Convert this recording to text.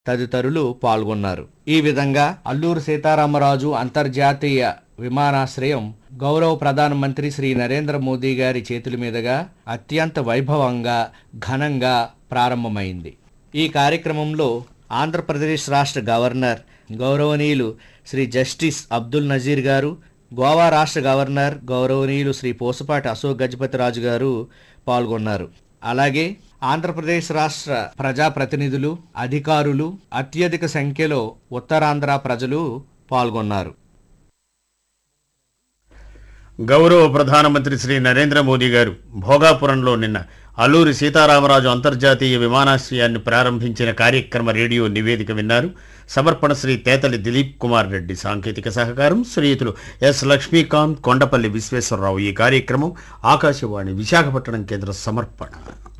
తదితరులు పాల్గొన్నారు ఈ విధంగా అల్లూరు సీతారామరాజు అంతర్జాతీయ విమానాశ్రయం గౌరవ ప్రధానమంత్రి శ్రీ నరేంద్ర మోదీ గారి చేతుల మీదుగా అత్యంత వైభవంగా ఘనంగా ప్రారంభమైంది ఈ కార్యక్రమంలో ఆంధ్రప్రదేశ్ రాష్ట్ర గవర్నర్ గౌరవనీయులు శ్రీ జస్టిస్ అబ్దుల్ నజీర్ గారు గోవా రాష్ట్ర గవర్నర్ గౌరవనీయులు శ్రీ పోసపాటి అశోక్ గజపతిరాజు గారు పాల్గొన్నారు అలాగే ఆంధ్రప్రదేశ్ రాష్ట్ర ప్రజాప్రతినిధులు అధికారులు అత్యధిక సంఖ్యలో ఉత్తరాంధ్ర ప్రజలు పాల్గొన్నారు గౌరవ ప్రధానమంత్రి శ్రీ నరేంద్ర మోదీ గారు భోగాపురంలో నిన్న అల్లూరి సీతారామరాజు అంతర్జాతీయ విమానాశ్రయాన్ని ప్రారంభించిన కార్యక్రమ రేడియో నివేదిక విన్నారు సమర్పణ శ్రీ తేతలి దిలీప్ కుమార్ రెడ్డి సాంకేతిక సహకారం శ్రీయుతులు ఎస్ లక్ష్మీకాంత్ కొండపల్లి విశ్వేశ్వరరావు ఈ కార్యక్రమం ఆకాశవాణి విశాఖపట్నం కేంద్ర సమర్పణ